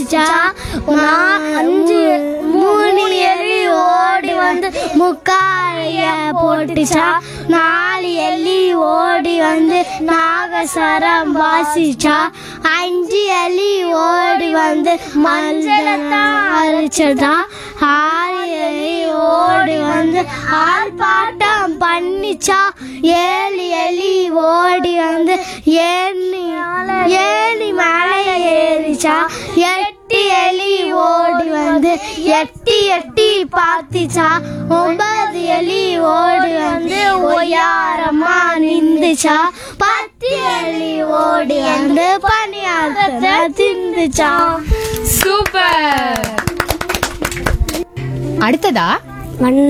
பாசிச்சா நான் அஞ்சு மூணு எலி ஓடி வந்து முக்காய போட்டுச்சா நாலு எலி ஓடி வந்து நாகசரம் வாசிச்சா அஞ்சு எலி ஓடி வந்து மஞ்சளத்தான் அரைச்சதா ஆறு எலி ஓடி வந்து ஆர்ப்பாட்டம் பண்ணிச்சா ஏழு எலி ஓடி வந்து ஏணி ஏணி மேலே ஏறிச்சா எட்டு எலி ஓடி வந்து எட்டி எட்டி பார்த்துச்சா ஒன்பது எலி ஓடி வந்து ஒய்யாரமா நின்றுச்சா பத்து எலி ஓடி வந்து பணியாரத்தை தின்னுச்சா சூப்பர் அடுத்ததா